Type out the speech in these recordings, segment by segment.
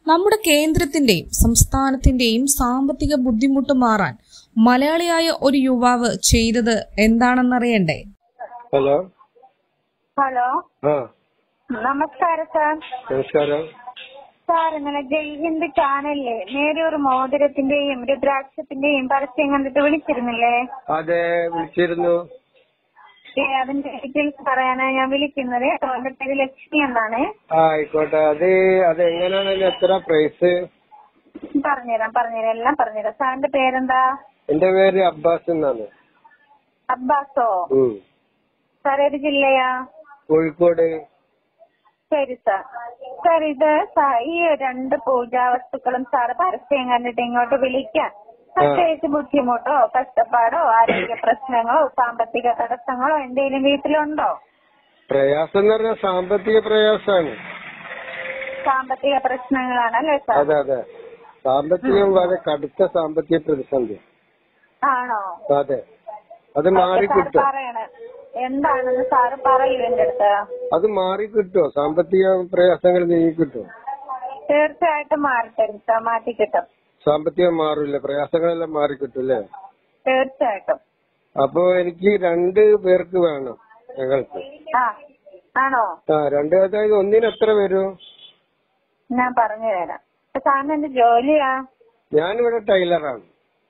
നമ്മുടെ കേന്ദ്രത്തിന്റെയും സംസ്ഥാനത്തിന്റെയും സാമ്പത്തിക ബുദ്ധിമുട്ട് മാറാൻ മലയാളിയായ ഒരു യുവാവ് ചെയ്തത് എന്താണെന്നറിയണ്ടേ ഹലോ ഹലോ ആ നമസ്കാരം സാർ നമസ്കാരം സാർ ഇന്നലെ ജയ് ഹിന്ദ് ചാനലിലെ നേരൊരു മോതിരത്തിന്റെയും രുദ്രാക്ഷത്തിന്റെയും പരസ്യം കണ്ടിട്ട് വിളിച്ചിരുന്നില്ലേ അതെ വിളിച്ചിരുന്നു ഏ, അതിന്റെ ഡീറ്റെയിൽസ് പറയാനാ ഞാൻ വിളിക്കുന്നത് കേട്ടോ. എന്റെ പേര് ലക്ഷ്മി എന്നാണ് ആ ആയിക്കോട്ടെ അത് അത് എങ്ങനെയാണ് അതിന് എത്ര പ്രൈസ് പറഞ്ഞുതരാം പറഞ്ഞുതരാം എല്ലാം പറഞ്ഞുതരാം സാറിന്റെ പേരെന്താ എന്റെ പേര് അബ്ബാസ് എന്നാണ് അബ്ബാസോ ഉം. സാർ ഏത് ജില്ലയാ കോഴിക്കോട് ശരി സാർ സാർ ഇത് സാ- ഈ രണ്ട് പൂജാ വസ്തുക്കളും സാർ പരസ്യം കണ്ടിട്ട് ഇങ്ങോട്ട് വിളിക്കാം പ്രത്യേകിച്ച് ബുദ്ധിമുട്ടോ കഷ്ടപ്പാടോ ആരോഗ്യ പ്രശ്നങ്ങളോ സാമ്പത്തിക തടസ്സങ്ങളോ എന്തെങ്കിലും വീട്ടിലുണ്ടോ പ്രയാസം എന്ന് പറഞ്ഞാൽ സാമ്പത്തിക പ്രയാസമാണ് സാമ്പത്തിക പ്രശ്നങ്ങളാണല്ലേ സാർ അതെ അതെ സാമ്പത്തികം വളരെ കടുത്ത സാമ്പത്തിക പ്രതിസന്ധി ആണോ അതെ അത് സാർ മാറിക്കിട്ടോ പറയണേ എന്താണെന്ന് സാറ് പറയൂ എന്റെ അടുത്ത് അത് മാറിക്കിട്ടോ സാമ്പത്തിക പ്രയാസങ്ങൾ നീങ്ങിക്കിട്ടോ തീർച്ചയായിട്ടും മാറിത്തരും സാർ മാറ്റി കിട്ടും സാമ്പത്തികം മാറില്ല പ്രയാസങ്ങളെല്ലാം മാറിക്കിട്ടും അല്ലേ തീർച്ചയായിട്ടും അപ്പോ എനിക്ക് രണ്ട് പേർക്ക് വേണം ഞങ്ങൾക്ക് ആ ആണോ ആ രണ്ട് അതായത് ഒന്നിന് എത്ര വരും ഞാൻ പറഞ്ഞു തരാം സാറിന് എന്ത് ജോലിയാ ഞാനിവിടെ ടൈലറാണ്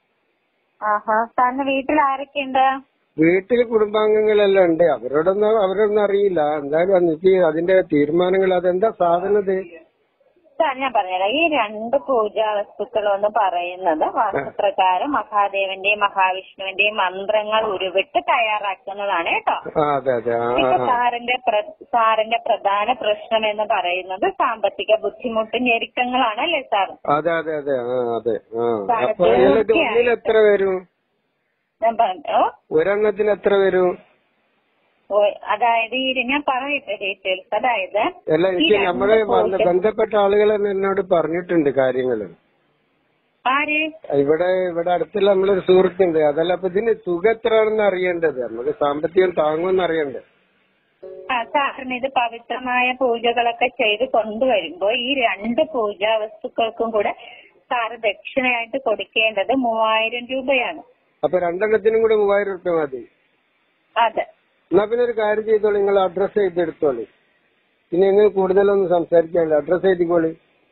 ആഹാ സാറിന്റെ വീട്ടിൽ ആരൊക്കെയുണ്ട് വീട്ടിൽ കുടുംബാംഗങ്ങളെല്ലാം ഉണ്ട് അവരോടൊന്നും അവരൊന്നും അറിയില്ല എന്തായാലും എനിക്ക് അതിന്റെ തീരുമാനങ്ങൾ അതെന്താ സാധനം ഇത് സാർ ഞാൻ പറഞ്ഞുതരാം ഈ രണ്ട് പൂജാ വസ്തുക്കൾ എന്ന് പറയുന്നത് വാസ്തുപ്രകാരം മഹാദേവന്റെയും മഹാവിഷ്ണുവിന്റെയും മന്ത്രങ്ങൾ ഉരുവിട്ട് തയ്യാറാക്കുന്നതാണ് കേട്ടോ ആ അതെ അതെ ആ ആ, ഇപ്പൊ ആ. സാറിന്റെ പ്ര- സാറിന്റെ പ്രധാന പ്രശ്നം എന്ന് പറയുന്നത് സാമ്പത്തിക ബുദ്ധിമുട്ടും ഞെരുക്കങ്ങളാണ് അല്ലേ സാർ അതെ അതെ അതെ ആ അതെ ആ സാറ് അപ്പൊ ഇതിൽ ഇത് തീർച്ചയായും. ഒന്നിന് എത്ര വരും ഞാൻ പറഞ്ഞു ഒരെണ്ണത്തിന് എത്ര വരും ഓ, അതായത് ഈ ഞാൻ പറയട്ടെ ഡീറ്റെയിൽസ് അതായത് അല്ല ഈ എനിക്ക് രണ്ട് നമ്മളെ വന്ന- പൂജ- ബന്ധപ്പെട്ട ആളുകൾ തന്നെ എന്നോട് പറഞ്ഞിട്ടുണ്ട് കാര്യങ്ങള് ആര് ഇവിടെ ഇവിടെ അടുത്തുള്ള നമ്മളൊരു സുഹൃത്തുണ്ട് അതല്ല അപ്പൊ ഇതിന് തുക എത്രയാണെന്ന് അറിയേണ്ടത് നമുക്ക് സാമ്പത്തികം താങ്ങുമെന്ന് അറിയണ്ടേ ആ സാറിന് ഇത് പവിത്രമായ പൂജകളൊക്കെ ചെയ്ത് കൊണ്ടുവരുമ്പോ ഈ രണ്ട് പൂജാ വസ്തുക്കൾക്കും കൂടെ സാറ് ദക്ഷിണയായിട്ട് കൊടുക്കേണ്ടത് മൂവായിരം രൂപയാണ് അപ്പൊ രണ്ടെണ്ണത്തിനും കൂടെ മൂവായിരം റുപ്യ മതി അതെ എന്നാ പിന്നെ ഒരു കാര്യം ചെയ്തോളൂ നിങ്ങൾ അഡ്രസ് എഴുതിയെടുത്തോളൂ പിന്നെ നിങ്ങൾ കൂടുതലൊന്നും സംസാരിക്കാനില്ല അഡ്രസ് എഴുതിക്കോളി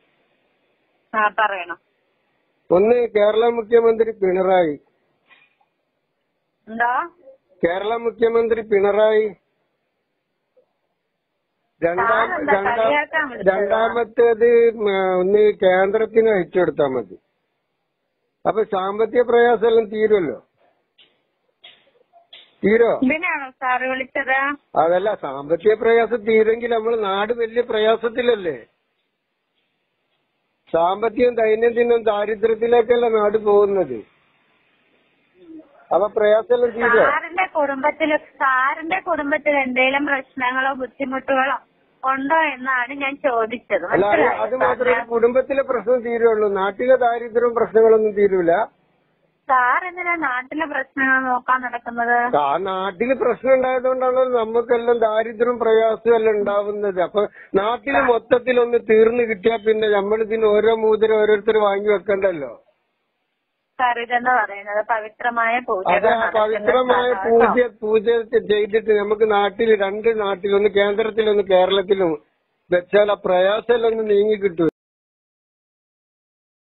ആ പറയണം ഒന്ന് കേരള മുഖ്യമന്ത്രി പിണറായി എന്താ കേരള മുഖ്യമന്ത്രി പിണറായി രണ്ടാം സാറെന്താ രണ്ടാം കളിയാക്കാൻ വിളിച്ചതോ? രണ്ടാമത്തേത് ഉം, ഒന്ന് കേന്ദ്രത്തിന് അയച്ചു കൊടുത്താൽ മതി അപ്പൊ സാമ്പത്തിക പ്രയാസം എല്ലാം തീരുമല്ലോ തീരോ ഇതിനാണോ സാറ് വിളിച്ചത് അതല്ല സാമ്പത്തിക പ്രയാസം തീരെങ്കിൽ നമ്മൾ നാട് വലിയ പ്രയാസത്തിലല്ലേ സാമ്പത്തികം ദൈനംദിനം ദാരിദ്ര്യത്തിലേക്കല്ല നാട് പോകുന്നത് അപ്പൊ പ്രയാസമെല്ലാം തീരോ സാറിന്റെ കുടുംബത്തില് സാറിന്റെ കുടുംബത്തിൽ എന്തെങ്കിലും പ്രശ്നങ്ങളോ ബുദ്ധിമുട്ടുകളോ ഉണ്ടോ എന്നാണ് ഞാൻ ചോദിച്ചത് അല്ല അത് അത് മാത്രമേ മനസ്സിലായോ കുടുംബത്തിലെ പ്രശ്നം തീരുള്ളൂ നാട്ടിലെ ദാരിദ്ര്യവും പ്രശ്നങ്ങളൊന്നും തീരൂല സാർ എന്തിനാ നാട്ടിലെ പ്രശ്നങ്ങൾ നോക്കാൻ നടക്കുന്നത് ആ നാട്ടില് പ്രശ്നം ഉണ്ടായതുകൊണ്ടാണല്ലോ നമുക്കെല്ലാം ദാരിദ്ര്യവും പ്രയാസവും എല്ലാം ഉണ്ടാവുന്നത് അപ്പൊ നാട്ടില് മൊത്തത്തിലൊന്ന് തീർന്നു കിട്ടിയാ പിന്നെ നമ്മൾ ഇതിന് ഓരോ മൂതിരം ഓരോരുത്തർ വാങ്ങി വെക്കണ്ടല്ലോ സാർ ഇതെന്ന് പറയുന്നത് പവിത്രമായ പൂജകൾ അതെ ആ നടക്കുന്ന പവിത്രമായ സ്ഥലമാണ് പൂജ കേട്ടോ. പൂജ ചെയ്തിട്ട് നമുക്ക് നാട്ടിൽ രണ്ട് നാട്ടിലൊന്ന് കേന്ദ്രത്തിലൊന്ന് കേരളത്തിലും വെച്ചാൽ ആ പ്രയാസം എല്ലാം ഒന്ന് നീങ്ങി കിട്ടും